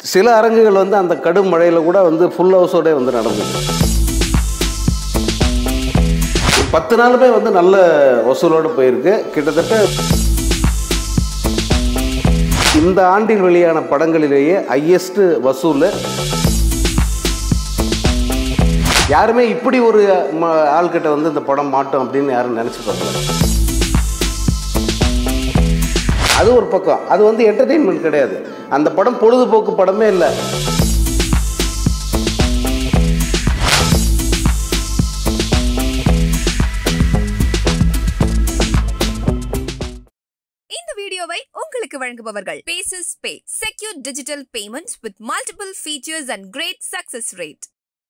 சில அரங்குகள் வந்து அந்த கடும் மழையில் கூட வந்து ஃபுல் ஹவுஸோட வந்து நடந்தது பத்து நாளுமே வந்து நல்ல வசூலோடு போயிருக்கு கிட்டத்தட்ட இந்த ஆண்டில் வெளியான படங்களிலேயே ஹையஸ்ட் வசூல் யாருமே இப்படி ஒரு ம- ஆள்கிட்ட வந்து இந்த படம் மாட்டோம் அப்படின்னு யாரும் நினச்சி பார்க்கல அது ஒரு பக்கம் அது வந்து என்டர்டெயின்மெண்ட் கிடையாது அந்த படம் பொழுதுபோக்கு படமே இல்லை இந்த வீடியோவை உங்களுக்கு வழங்குபவர்கள் பேசஸ் pay secure digital payments with multiple features and great success rate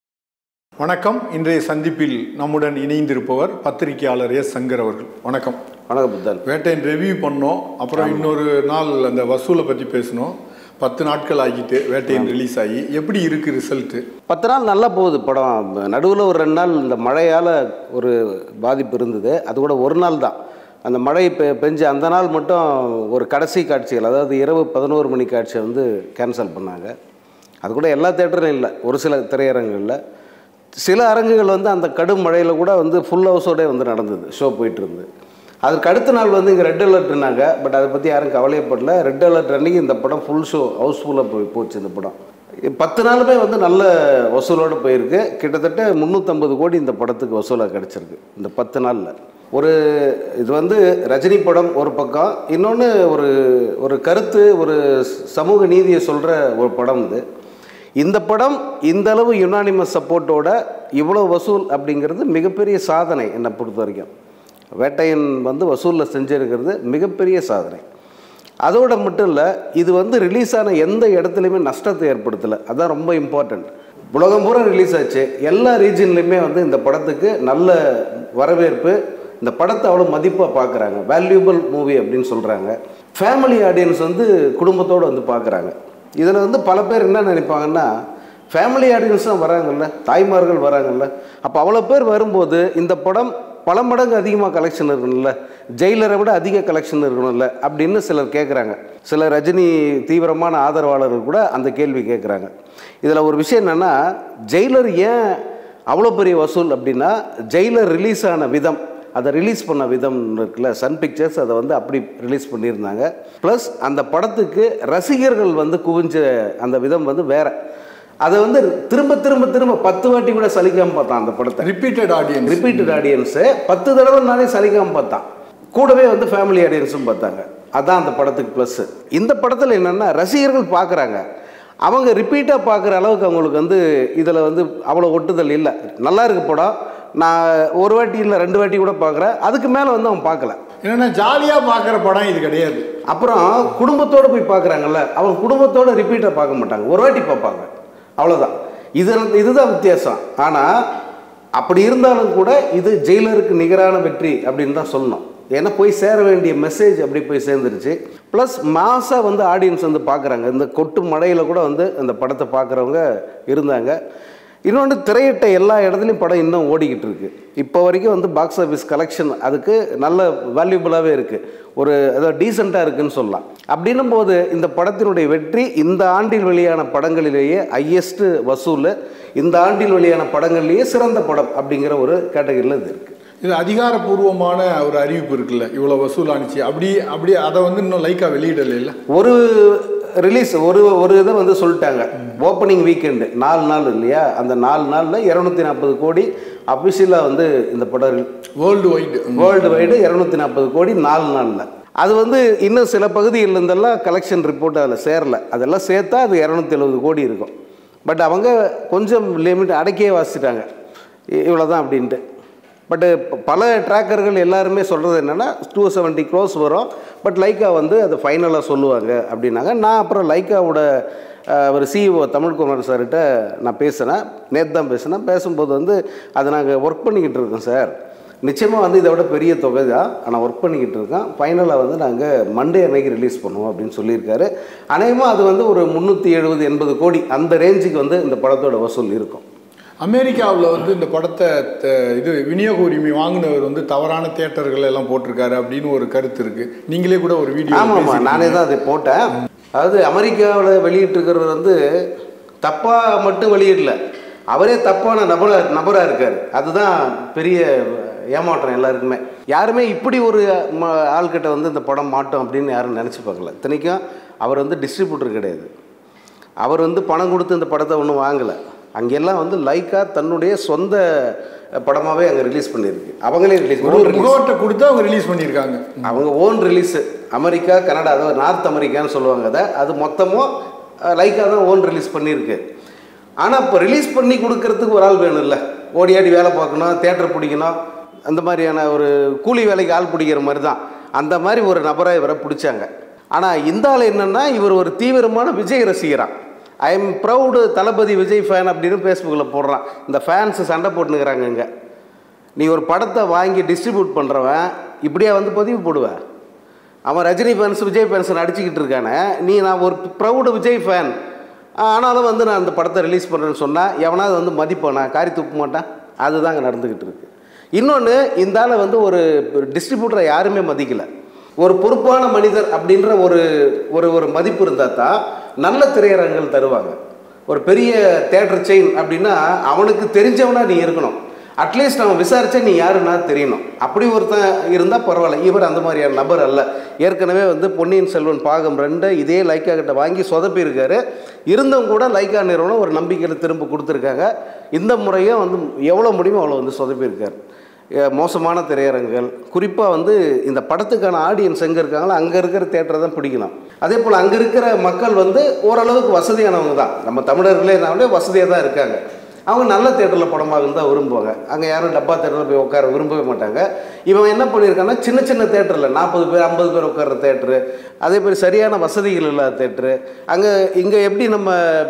வணக்கம் இன்றைய சந்திப்பில் நம்முடன் இணைந்திருப்பவர் பத்திரிகையாளர் எஸ் சங்கர் அவர்கள் வணக்கம் வணக்கம் புத்தன் வேட்டையின் ரிவ்யூ பண்ணோம் அப்புறம் இன்னொரு நாள் அந்த வசூலை பற்றி பேசணும் பத்து நாட்கள் ஆகிட்டு வேட்டையின் ரிலீஸ் ஆகி எப்படி இருக்கு ரிசல்ட்டு பத்து நாள் நல்லா போகுது படம் நடுவில் ஒரு ரெண்டு நாள் இந்த மழையால் ஒரு பாதிப்பு இருந்தது அது கூட ஒரு நாள் தான் அந்த மழை பெ பெஞ்சு அந்த நாள் மட்டும் ஒரு கடைசி காட்சிகள் அதாவது இரவு பதினோரு மணி காட்சியை வந்து கேன்சல் பண்ணாங்க அது கூட எல்லா தேட்டரும் இல்லை ஒரு சில திரையரங்குகளில் சில அரங்குகள் வந்து அந்த கடும் மழையில் கூட வந்து ஃபுல் ஹவுஸோடே வந்து நடந்தது ஷோ போயிட்டு இருந்தது அதுக்கு அடுத்த நாள் வந்து இங்கே ரெட் அலர்ட்னாங்க பட் அதை பற்றி யாரும் கவலையப்படல ரெட் அலர்ட் அன்னைக்கு இந்த படம் ஃபுல் ஷோ ஹவுஸ்ஃபுல்லாக போய் போச்சு இந்த படம் பத்து நாளுமே வந்து நல்ல வசூலோடு போயிருக்கு கிட்டத்தட்ட முந்நூற்றம்பது கோடி இந்த படத்துக்கு வசூலாக கிடச்சிருக்கு இந்த பத்து நாளில் ஒரு இது வந்து ரஜினி படம் ஒரு பக்கம் இன்னொன்று ஒரு ஒரு கருத்து ஒரு சமூக நீதியை சொல்கிற ஒரு படம் இது இந்த படம் இந்த அளவு யுனானிமஸ் சப்போர்ட்டோட இவ்வளோ வசூல் அப்படிங்கிறது மிகப்பெரிய சாதனை என்னை பொறுத்த வரைக்கும் வேட்டையன் வந்து வசூலில் செஞ்சிருக்கிறது மிகப்பெரிய சாதனை அதோட மட்டும் இல்லை இது வந்து ரிலீஸ் ஆன எந்த இடத்துலையுமே நஷ்டத்தை ஏற்படுத்தலை அதான் ரொம்ப இம்பார்ட்டண்ட் உலகம் பூரா ரிலீஸ் ஆச்சு எல்லா ரீஜன்லையுமே வந்து இந்த படத்துக்கு நல்ல வரவேற்பு இந்த படத்தை அவ்வளோ மதிப்பாக பார்க்குறாங்க வேல்யூபிள் மூவி அப்படின்னு சொல்கிறாங்க ஃபேமிலி ஆடியன்ஸ் வந்து குடும்பத்தோடு வந்து பார்க்குறாங்க இதில் வந்து பல பேர் என்ன நினைப்பாங்கன்னா ஃபேமிலி ஆடியன்ஸ் தான் வராங்கல்ல தாய்மார்கள் வராங்கல்ல அப்போ அவ்வளோ பேர் வரும்போது இந்த படம் பல மடங்கு அதிகமாக கலெக்ஷன் இருக்கணும்ல ஜெயிலரை விட அதிக கலெக்ஷன் இருக்கணும்ல அப்படின்னு சிலர் கேட்குறாங்க சில ரஜினி தீவிரமான ஆதரவாளர்கள் கூட அந்த கேள்வி கேட்குறாங்க இதில் ஒரு விஷயம் என்னென்னா ஜெயிலர் ஏன் அவ்வளோ பெரிய வசூல் அப்படின்னா ஜெயிலர் ரிலீஸ் ஆன விதம் அதை ரிலீஸ் பண்ண விதம் இருக்குல்ல சன் பிக்சர்ஸ் அதை வந்து அப்படி ரிலீஸ் பண்ணியிருந்தாங்க ப்ளஸ் அந்த படத்துக்கு ரசிகர்கள் வந்து குவிஞ்ச அந்த விதம் வந்து வேற அதை வந்து திரும்ப திரும்ப திரும்ப பத்து வாட்டி கூட சலிக்காமல் பார்த்தான் அந்த படத்தை ரிப்பீட்டட் ஆடியன்ஸ் ரிப்பீட்டட் ஆடியன்ஸு பத்து தடவைனாலே சலிக்காமல் பார்த்தான் கூடவே வந்து ஃபேமிலி ஆடியன்ஸும் பார்த்தாங்க அதான் அந்த படத்துக்கு ப்ளஸ்ஸு இந்த படத்தில் என்னென்னா ரசிகர்கள் பார்க்குறாங்க அவங்க ரிப்பீட்டாக பார்க்குற அளவுக்கு அவங்களுக்கு வந்து இதில் வந்து அவ்வளோ ஒட்டுதல் இல்லை நல்லா இருக்கு படம் நான் ஒரு வாட்டி இல்லை ரெண்டு வாட்டி கூட பார்க்குறேன் அதுக்கு மேலே வந்து அவன் பார்க்கல என்னன்னா ஜாலியாக பார்க்குற படம் இது கிடையாது அப்புறம் குடும்பத்தோடு போய் பார்க்குறாங்கல்ல அவங்க குடும்பத்தோட ரிப்பீட்டாக பார்க்க மாட்டாங்க ஒரு வாட்டி பார்ப்பாங்க அவ்வளோதான் இது இதுதான் வித்தியாசம் ஆனால் அப்படி இருந்தாலும் கூட இது ஜெயிலருக்கு நிகரான வெற்றி அப்படின்னு தான் சொல்லணும் ஏன்னா போய் சேர வேண்டிய மெசேஜ் அப்படி போய் சேர்ந்துருச்சு ப்ளஸ் மாசாக வந்து ஆடியன்ஸ் வந்து பார்க்குறாங்க இந்த கொட்டு மழையில் கூட வந்து இந்த படத்தை பார்க்குறவங்க இருந்தாங்க இன்னொன்று திரையிட்ட எல்லா இடத்துலையும் படம் இன்னும் ஓடிக்கிட்டு இருக்கு இப்போ வரைக்கும் வந்து பாக்ஸ் ஆஃபீஸ் கலெக்ஷன் அதுக்கு நல்ல வேல்யூபுளாகவே இருக்குது ஒரு ஏதோ டீசெண்டாக இருக்குன்னு சொல்லலாம் அப்படின்னும் போது இந்த படத்தினுடைய வெற்றி இந்த ஆண்டில் வெளியான படங்களிலேயே ஹையஸ்ட்டு வசூல் இந்த ஆண்டில் வெளியான படங்கள்லேயே சிறந்த படம் அப்படிங்கிற ஒரு கேட்டகரியில் இது இருக்குது இது அதிகாரப்பூர்வமான ஒரு அறிவிப்பு இருக்குல்ல இவ்வளோ வசூல் ஆனிச்சு அப்படி அப்படி அதை வந்து இன்னும் லைக்காக வெளியிடல இல்லை ஒரு ரிலீஸ் ஒரு ஒரு இதை வந்து சொல்லிட்டாங்க ஓப்பனிங் வீக்கெண்டு நாலு நாள் இல்லையா அந்த நாலு நாளில் இரநூத்தி நாற்பது கோடி அஃபிஷியலாக வந்து இந்த படம் வேர்ல்டு வைடு வேர்ல்டு வைடு இரநூத்தி நாற்பது கோடி நாலு நாளில் அது வந்து இன்னும் சில பகுதிகளில் இருந்தெல்லாம் கலெக்ஷன் ரிப்போர்ட் அதில் சேரல அதெல்லாம் சேர்த்தா அது இரநூத்தி எழுபது கோடி இருக்கும் பட் அவங்க கொஞ்சம் லிமிட் அடக்கியே வாசிட்டாங்க இவ்வளோ தான் அப்படின்ட்டு பட்டு பல ட்ராக்கர்கள் எல்லாருமே சொல்கிறது என்னென்னா டூ செவன்ட்டி க்ரோஸ் வரும் பட் லைக்கா வந்து அதை ஃபைனலாக சொல்லுவாங்க அப்படின்னாங்க நான் அப்புறம் லைக்காவோட அஹ், ஒரு சிஇஓ தமிழ்குமார் சார்கிட்ட நான் பேசினேன் நேற்று தான் பேசினேன் பேசும்போது வந்து அதை நாங்கள் ஒர்க் பண்ணிக்கிட்டு இருக்கோம் சார் நிச்சயமாக வந்து இதை விட பெரிய தொகை தான் ஆனால் ஒர்க் பண்ணிக்கிட்டு இருக்கோம் ஃபைனலாக வந்து நாங்கள் மண்டே அன்னைக்கு ரிலீஸ் பண்ணுவோம் அப்படின்னு சொல்லியிருக்காரு அநேகமாக அது வந்து ஒரு முந்நூற்றி எழுபது எண்பது கோடி அந்த ரேஞ்சுக்கு வந்து இந்த படத்தோட வசூல் இருக்கும் அமெரிக்காவில் வந்து இந்த படத்தை த- இது விநியோக உரிமை வாங்கினவர் வந்து தவறான தியேட்டர்கள் எல்லாம் போட்டிருக்காரு அப்படின்னு ஒரு கருத்து இருக்கு நீங்களே கூட ஒரு வீடியோ ஆமாம் ஆமாம் நானே தான் அதை போட்டேன் அதாவது அமெரிக்காவில் வெளியிட்டிருக்கிறது வந்து தப்பாக மட்டும் வெளியிடல அவரே தப்பான நபராக நபராக இருக்கார் அதுதான் பெரிய ஏமாற்றம் எல்லாருக்குமே யாருமே இப்படி ஒரு ம ஆள்கிட்ட வந்து இந்த படம் மாட்டோம் அப்படின்னு யாரும் நினச்சி பார்க்கல இத்தனைக்கும் அவர் வந்து டிஸ்ட்ரிபியூட்டர் கிடையாது அவர் வந்து பணம் கொடுத்து இந்த படத்தை ஒன்றும் வாங்கலை அங்கெல்லாம் வந்து லைக்கா தன்னுடைய சொந்த படமாகவே அங்கே ரிலீஸ் பண்ணியிருக்கு அவங்களே ரிலீஸ் ஒரு முகவர்கிட்ட கொடுத்து அவங்க ரிலீஸ் பண்ணியிருக்காங்க அவங்க ஓன் ரிலீஸு அமெரிக்கா கனடா அதாவது நார்த் அமெரிக்கான்னு சொல்லுவாங்க அதை அது மொத்தமும் லைக்காக தான் ஓன் ரிலீஸ் பண்ணியிருக்கு ஆனால் இப்போ ரிலீஸ் பண்ணி கொடுக்கறதுக்கு ஒரு ஆள் வேணும்ல ஓடி ஆடி வேலை பார்க்கணும் தேட்டர் பிடிக்கணும் அந்த மாதிரியான ஒரு கூலி வேலைக்கு ஆள் பிடிக்கிற மாதிரி தான் அந்த மாதிரி ஒரு நபரை இவரை பிடிச்சாங்க ஆனால் இந்த ஆள் என்னென்னா இவர் ஒரு தீவிரமான விஜய் ரசிகரான் I am proud Thalapathy Vijay fan அப்படின்னு ஃபேஸ்புக்கில் போடுறான் இந்த ஃபேன்ஸு சண்டை போட்டுனுக்கிறாங்க இங்கே நீ ஒரு படத்தை வாங்கி டிஸ்ட்ரிபியூட் பண்ணுறவன் இப்படியே வந்து பதிவு போடுவேன் அவன் ரஜினி ஃபேன்ஸ் விஜய் ஃபேன்ஸ் அடிச்சுக்கிட்டு இருக்கானே நீ நான் ஒரு ப்ரௌடு விஜய் ஃபேன் ஆனாலும் வந்து நான் அந்த படத்தை ரிலீஸ் பண்ணுறேன்னு சொன்னால் எவனாவது வந்து மதிப்பானா காரி துப்ப மாட்டான் அதுதாங்க நடந்துக்கிட்டு இருக்கு இன்னொன்று இந்த ஆளை வந்து ஒரு டிஸ்ட்ரிபியூட்டரை யாருமே மதிக்கலை ஒரு பொறுப்பான மனிதர் அப்படின்ற ஒரு ஒரு ஒரு மதிப்பு இருந்தால் தான் நல்ல திரையரங்குகள் தருவாங்க ஒரு பெரிய தேட்டர் செயின் அப்படின்னா அவனுக்கு தெரிஞ்சவனா நீ இருக்கணும் அட்லீஸ்ட் அவன் விசாரிச்சா நீ யாருன்னா தெரியணும் அப்படி ஒருத்தன் இருந்தால் பரவாயில்ல இவர் அந்த மாதிரியான நபர் அல்ல ஏற்கனவே வந்து பொன்னியின் செல்வன் பாகம் ரெண்டு இதே லைக்கா கிட்ட வாங்கி சொதப்பியிருக்காரு இருந்தும் கூட லைக்கா நிறுவனம் ஒரு நம்பிக்கையில் திரும்ப கொடுத்துருக்காங்க இந்த முறையும் வந்து எவ்வளோ முடியுமோ அவ்வளோ வந்து சொதப்பியிருக்காரு அஹ் மோசமான திரையரங்குகள் குறிப்பாக வந்து இந்த படத்துக்கான ஆடியன்ஸ் எங்கே இருக்காங்களோ அங்கே இருக்கிற தேட்டரை தான் பிடிக்கணும் அதே போல் அங்கே இருக்கிற மக்கள் வந்து ஓரளவுக்கு வசதியானவங்க தான் நம்ம தமிழர்களே நாங்களே வசதியாக தான் இருக்காங்க அவங்க நல்ல தேட்டரில் படமாக தான் விரும்புவாங்க அங்கே யாரும் டப்பா தேட்டரில் போய் உட்கார விரும்பவே மாட்டாங்க இவன் என்ன பண்ணியிருக்கான்னா சின்ன சின்ன தேட்டரில் நாற்பது பேர் ஐம்பது பேர் உட்கார்ற தேட்டரு அதே மாதிரி சரியான வசதிகள் இல்லாத தேட்டரு அங்கே இங்கே எப்படி நம்ம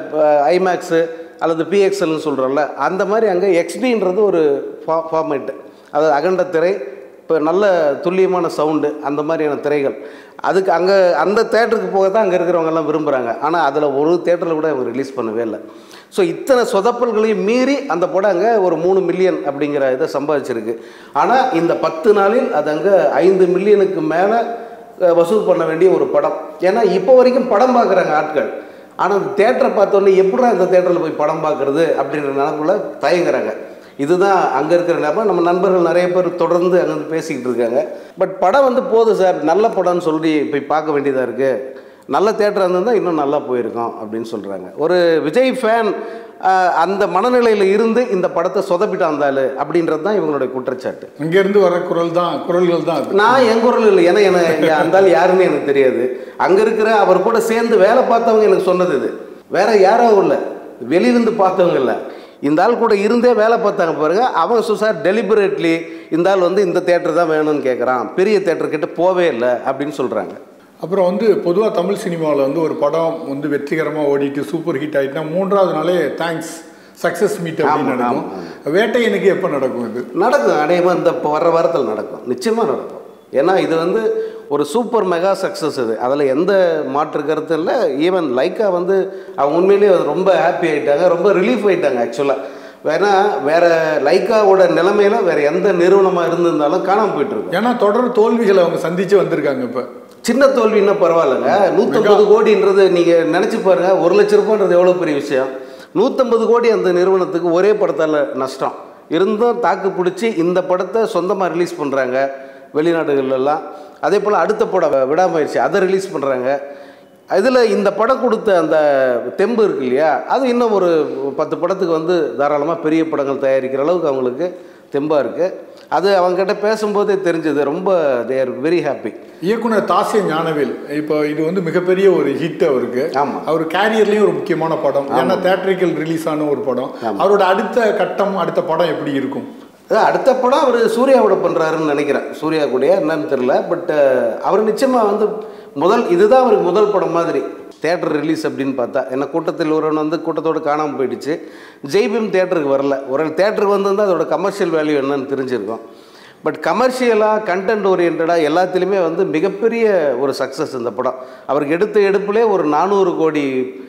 ஐமேக்ஸு அல்லது பிஎக்ஸ்எல்னு சொல்கிறோம்ல அந்த மாதிரி அங்கே எக்ஸ்டின்றது ஒரு ஃபா ஃபார்மேட்டு அதாவது அகண்ட திரை இப்போ நல்ல துல்லியமான சவுண்டு அந்த மாதிரியான திரைகள் அதுக்கு அங்கே அந்த தேட்டருக்கு போக தான் அங்கே இருக்கிறவங்க எல்லாம் விரும்புகிறாங்க ஆனால் அதில் ஒரு தேட்டரில் கூட அவங்க ரிலீஸ் பண்ணவே இல்லை ஸோ இத்தனை சொதப்பல்களையும் மீறி அந்த படம் அங்கே ஒரு மூணு மில்லியன் அப்படிங்கிற இதை சம்பாதிச்சிருக்கு ஆனால் இந்த பத்து நாளில் அது அங்கே ஐந்து மில்லியனுக்கு மேலே வசூல் பண்ண வேண்டிய ஒரு படம் ஏன்னா இப்போ வரைக்கும் படம் பார்க்குறாங்க ஆட்கள் ஆனால் அந்த தேட்டரை பார்த்தோன்னே எப்படா இந்த தேட்டரில் போய் படம் பார்க்குறது அப்படின்ற நினைப்புல தயங்குறாங்க இதுதான் அங்கே இருக்கிற நிலைமை நம்ம நண்பர்கள் நிறைய பேர் தொடர்ந்து அங்கே வந்து பேசிக்கிட்டு இருக்காங்க பட் படம் வந்து போதும் சார் நல்ல படம்னு சொல்லி போய் பார்க்க வேண்டியதாக இருக்குது நல்ல தேட்டராக இருந்திருந்தால் இன்னும் நல்லா போயிருக்கோம் அப்படின்னு சொல்கிறாங்க ஒரு விஜய் ஃபேன் அந்த மனநிலையில் இருந்து இந்த படத்தை சொதப்பிட்டு வந்தாலு அப்படின்றது தான் இவங்களுடைய குற்றச்சாட்டு அங்கேருந்து வர குரல் தான் குரல்கள் தான் அது நான் என் குரல் இல்லை ஏன்னா எனக்கு அந்த ஆள் யாருன்னு எனக்கு தெரியாது அங்கே இருக்கிற அவர் கூட சேர்ந்து வேலை பார்த்தவங்க எனக்கு சொன்னது இது வேற யாரோ இல்லை வெளியிருந்து பார்த்தவங்க இல்லை இந்த ஆள் கூட இருந்தே வேலை பார்த்தாங்க பாருங்க அவங்க சுசார் டெலிபரேட்லி இந்த ஆள் வந்து இந்த தேட்டர் தான் வேணும்னு கேட்குறான் பெரிய தேட்டர் கிட்ட போவே இல்லை அப்படின்னு சொல்கிறாங்க அப்புறம் வந்து பொதுவாக தமிழ் சினிமாவில் வந்து ஒரு படம் வந்து வெற்றிகரமாக ஓடிட்டு சூப்பர் ஹிட் ஆகிட்டுனா மூன்றாவது நாளே தேங்க்ஸ் சக்ஸஸ் மீட் அப்படின்னு ஆமா, நடக்கும் வேட்டையனுக்கு எப்போ நடக்கும் இது நடக்கும் அநேகமாக இந்த இப்போ வர்ற வாரத்தில் நடக்கும் நிச்சயமாக நடக்கும் ஏன்னா இது வந்து ஒரு சூப்பர் மெகா சக்ஸஸ் இது அதில் எந்த மாற்று கருத்து இல்லை ஈவன் லைக்கா வந்து அவங்க உண்மையிலேயே அது ரொம்ப ஹாப்பி ஆகிட்டாங்க ரொம்ப ரிலீஃப் ஆகிட்டாங்க ஆக்சுவலாக வேணா வேற லைக்காவோட நிலைமையில வேற எந்த நிறுவனமாக இருந்திருந்தாலும் காணாமல் போயிட்டு இருக்கும் ஏன்னா தொடர் தோல்விகளை அவங்க சந்திச்சு வந்திருக்காங்க இப்போ சின்ன தோல்வின்னா பரவாயில்லைங்க நூற்றம்பது கோடின்றது நீங்கள் நினச்சி பாருங்க ஒரு லட்ச ரூபான்றது எவ்வளோ பெரிய விஷயம் நூற்றம்பது கோடி அந்த நிறுவனத்துக்கு ஒரே படத்தால் நஷ்டம் இருந்தும் தாக்கு பிடிச்சி இந்த படத்தை சொந்தமாக ரிலீஸ் பண்ணுறாங்க வெளிநாடுகள்லாம் அதே போல் அடுத்த படம் விடாமுயற்சி அதை ரிலீஸ் பண்ணுறாங்க இதில் இந்த படம் கொடுத்த அந்த தெம்பு இருக்கு இல்லையா அது இன்னும் ஒரு பத்து படத்துக்கு வந்து தாராளமாக பெரிய படங்கள் தயாரிக்கிற அளவுக்கு அவங்களுக்கு தெம்பாக இருக்குது அது அவங்ககிட்ட பேசும்போதே தெரிஞ்சது ரொம்ப தே ஆர் வெரி ஹாப்பி இயக்குனர் தாசிய ஞானவேல் இப்போ இது வந்து மிகப்பெரிய ஒரு ஹிட் அவருக்கு ஆமா. அவர் கேரியர்லேயும் ஒரு முக்கியமான படம் ஏன்னா தேட்டரிக்கல் ரிலீஸ் ஆன ஒரு படம் அவரோட அடுத்த கட்டம் அடுத்த படம் எப்படி இருக்கும் அதான் அடுத்த படம் அவர் சூர்யாவோட பண்ணுறாருன்னு நினைக்கிறேன் சூர்யா கூடயா என்னன்னு தெரில பட் அவர் நிச்சயமாக வந்து முதல் இதுதான் அவருக்கு முதல் படம் மாதிரி தேட்டர் ரிலீஸ் அப்படின்னு பார்த்தா ஏன்னா கூட்டத்தில் ஒருவன் வந்து கூட்டத்தோடு காணாமல் போயிடுச்சு ஜெய்பீம் தேட்டருக்கு வரல ஒரு தேட்டருக்கு வந்திருந்தால் அதோட கமர்ஷியல் வேல்யூ என்னன்னு தெரிஞ்சிருக்கும் பட் கமர்ஷியலாக கண்டென்ட் ஓரியன்டாக எல்லாத்துலேயுமே வந்து மிகப்பெரிய ஒரு சக்ஸஸ் இந்த படம் அவருக்கு எடுத்த எடுப்புலே ஒரு நானூறு கோடி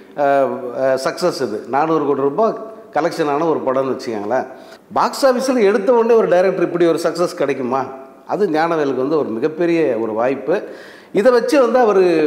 சக்ஸஸ் இது நானூறு கோடி ரூபாய் கலெக்ஷன் ஆன ஒரு படம்னு வச்சுக்கோங்களேன் பாக்ஸ் ஆஃபீஸில் எடுத்த உடனே ஒரு டைரக்டர் இப்படி ஒரு சக்ஸஸ் கிடைக்குமா அது ஞானவேலுக்கு வந்து ஒரு மிகப்பெரிய ஒரு வாய்ப்பு இதை வச்சு வந்து அவர்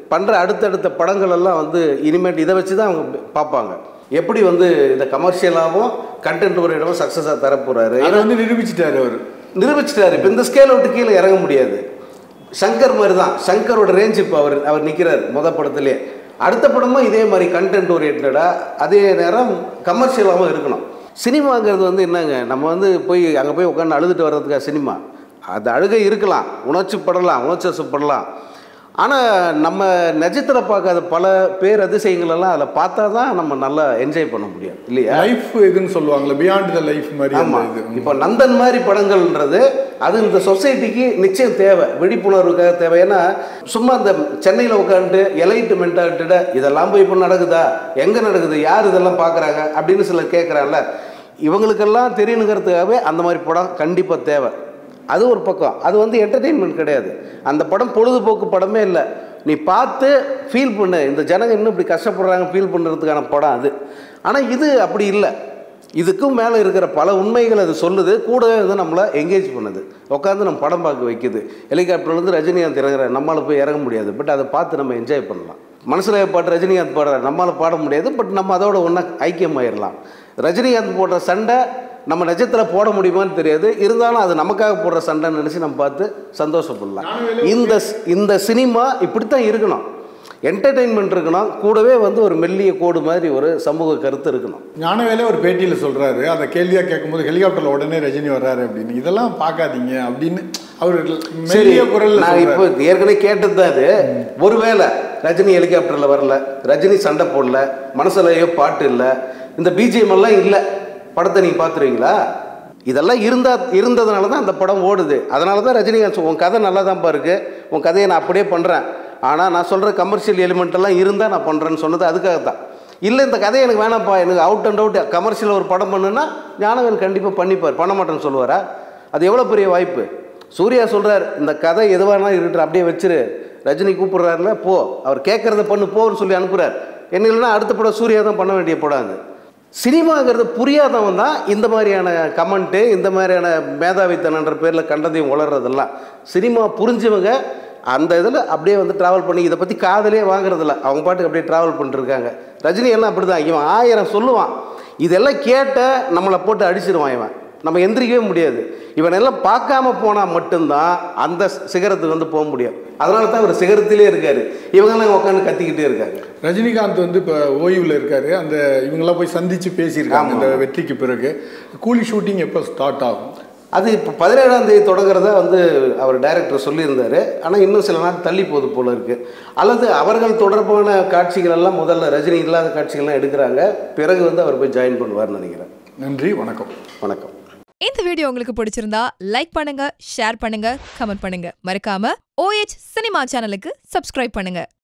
பண்ணுற அடுத்தடுத்த படங்கள் எல்லாம் வந்து இனிமேட்டு இதை வச்சு தான் அவங்க பார்ப்பாங்க எப்படி வந்து இந்த கமர்ஷியலாகவும் கண்டென்ட் ஓரியண்டாகவும் சக்ஸஸாக தரப்போகிறாரு அதை வந்து நிரூபிச்சிட்டாரு அவர் நிரூபிச்சிட்டாரு இப்போ இந்த ஸ்கேலை விட்டு கீழே இறங்க முடியாது சங்கர் மாதிரி தான் சங்கரோட ரேஞ்ச் இப்போ அவர் அவர் நிற்கிறார் முத படத்துலேயே அடுத்த படமும் இதே மாதிரி கண்டென்ட் ஓரியன்டாக அதே நேரம் கமர்ஷியலாகவும் இருக்கணும் சினிமாங்கிறது வந்து என்னங்க நம்ம வந்து போய் அங்கே போய் உட்காந்து அழுதுட்டு வர்றதுக்காக சினிமா அது அழுகை இருக்கலாம் உணர்ச்சி படலாம் உணர்ச்சி படலாம் ஆனால் நம்ம நிஜத்தில் பார்க்காத பல பேர் அதிசயங்கள் எல்லாம் அதில் பார்த்தா தான் நம்ம நல்லா என்ஜாய் பண்ண முடியும் இல்லையா லைஃப் இதுன்னு சொல்லுவாங்கல்ல பியாண்ட் த லைஃப் மாதிரி அந்த ஆமாம் இது இப்போ நந்தன் மாதிரி படங்கள்ன்றது அது இந்த சொசைட்டிக்கு நிச்சயம் தேவை விழிப்புணர்வுக்காக தேவை ஏன்னா சும்மா இந்த சென்னையில் உட்காந்துட்டு எலைட்டு மென்டாலிட்டிட இதெல்லாம் போய் இப்போ நடக்குதா எங்கே நடக்குது யார் இதெல்லாம் பார்க்குறாங்க அப்படின்னு சிலர் கேட்குறாங்கல்ல இவங்களுக்கெல்லாம் தெரியணுங்கிறதுக்காகவே அந்த மாதிரி படம் கண்டிப்பாக தேவை அது ஒரு பக்கம் அது வந்து என்டர்டெயின்மெண்ட் கிடையாது அந்த படம் பொழுதுபோக்கு படமே இல்லை நீ பார்த்து ஃபீல் பண்ணு இந்த ஜனங்க இன்னும் இப்படி கஷ்டப்படுறாங்க ஃபீல் பண்ணுறதுக்கான படம் அது ஆனால் இது அப்படி இல்லை இதுக்கும் மேலே இருக்கிற பல உண்மைகள் அது சொல்லுது கூடவே வந்து நம்மளை எங்கேஜ் பண்ணுது உட்காந்து நம்ம படம் பார்க்க வைக்குது ஹெலிகாப்டர்லேருந்து ரஜினிகாந்த் இறங்குற நம்மளால் போய் இறங்க முடியாது பட் அதை பார்த்து நம்ம என்ஜாய் பண்ணலாம் மனசில் பாட்டு ரஜினிகாந்த் பாடுறார் நம்மளால் பாட முடியாது பட் நம்ம அதோட ஒன்றா ஐக்கியமாயிடலாம் ரஜினிகாந்த் போடுற சண்டை நம்ம நிஜத்தில் போட முடியுமான்னு தெரியாது இருந்தாலும் அது நமக்காக போடுற சண்டைன்னு நினச்சி நம்ம பார்த்து சந்தோஷப்படலாம் இந்த இந்த சினிமா இப்படித்தான் இருக்கணும் என்டர்டெயின்மெண்ட் இருக்கணும் கூடவே வந்து ஒரு மெல்லிய கோடு மாதிரி ஒரு சமூக கருத்து இருக்கணும் ஞானவேலே ஒரு பேட்டியில் சொல்றாரு அதை கேள்வியாக கேட்கும்போது ஹெலிகாப்டர்ல உடனே ரஜினி வர்றாரு அப்படின்னு இதெல்லாம் பார்க்காதீங்க அப்படின்னு அவர் சரி மெல்லிய குரல்ல நான் இப்போ சொல்றாரு. ஏற்கனவே கேட்டது தான் அது ஒருவேளை ரஜினி ஹெலிகாப்டரில் வரல ரஜினி சண்டை போடல மனசுலயோ பாட்டு இல்லை இந்த பிஜிஎம் எல்லாம் இல்லை படத்தை நீங்கள் பார்த்துருவீங்களா இதெல்லாம் இருந்தா இருந்ததுனால தான் அந்த படம் ஓடுது அதனால தான் ரஜினிகாந்த் சொ- உன் கதை நல்லா தான்ப்பா இருக்கு உன் கதையை நான் அப்படியே பண்ணுறேன் ஆனால் நான் சொல்கிற கமர்ஷியல் எலிமெண்ட் எல்லாம் இருந்தால் நான் பண்ணுறேன்னு சொன்னது அதுக்காக தான் இல்லை இந்த கதை எனக்கு வேணாம்ப்பா எனக்கு அவுட் அண்ட் அவுட் கமர்ஷியல் ஒரு படம் பண்ணுன்னா ஞானவேல் கண்டிப்பாக பண்ணிப்பார் பண்ண மாட்டேன்னு சொல்லுவாரா அது எவ்வளோ பெரிய வாய்ப்பு சூர்யா சொல்கிறார் இந்த கதை எதுவானா இருக்கட்டும் அப்படியே வச்சிரு ரஜினி கூப்பிடுறாருல போ அவர் கேட்குறத பண்ணு போன்னு சொல்லி அனுப்புகிறார் என்ன இல்லைன்னா அடுத்த படம் சூர்யா தான் பண்ண வேண்டிய படம் அது சினிமாங்கிறது புரியாதவன் தான் இந்த மாதிரியான கமெண்ட்டு இந்த மாதிரியான மேதாவித்தனன்ற பேரில் கண்டதையும் உளர்றதெல்லாம் சினிமா புரிஞ்சவங்க அந்த இதில் அப்படியே வந்து ட்ராவல் பண்ணி இதை பற்றி காதலே வாங்குறதில்ல அவங்க பாட்டுக்கு அப்படியே ட்ராவல் பண்ணிட்டுருக்காங்க ரஜினி எல்லாம் அப்படி தான் இவன் ஆயிரம் சொல்லுவான் இதெல்லாம் கேட்ட நம்மளை போட்டு அடிச்சிருவான் இவன் நம்ம எந்திரிக்கவே முடியாது இவன் எல்லாம் பார்க்காம போனால் மட்டும்தான் அந்த சிகரத்துக்கு வந்து போக முடியும் அதனால தான் அவர் சிகரத்திலே இருக்காரு இவங்கெல்லாம் உட்காந்து கத்திக்கிட்டே இருக்காங்க ரஜினிகாந்த் வந்து இப்போ ஓய்வில் இருக்காரு அந்த இவங்கெல்லாம் போய் சந்திச்சு பேசியிருக்காங்க இந்த வெற்றிக்கு பிறகு கூலி ஷூட்டிங் எப்போ ஸ்டார்ட் ஆகும் அது இப்போ பதினேழாம் தேதி தொடங்குறதா வந்து அவர் டைரக்டர் சொல்லியிருந்தாரு ஆனால் இன்னும் சில நாள் தள்ளி போகுது போல இருக்கு அல்லது அவர்கள் தொடர்பான காட்சிகள் எல்லாம் முதல்ல ரஜினி இல்லாத காட்சிகள்லாம் எடுக்கிறாங்க பிறகு வந்து அவர் போய் ஜாயின் பண்ணுவார்னு நினைக்கிறேன் நன்றி வணக்கம் வணக்கம் இந்த வீடியோ உங்களுக்கு பிடிச்சிருந்தா லைக் பண்ணுங்க ஷேர் பண்ணுங்க கமெண்ட் பண்ணுங்க மறக்காம ஓஎச் சினிமா சேனலுக்கு சப்ஸ்கிரைப் பண்ணுங்க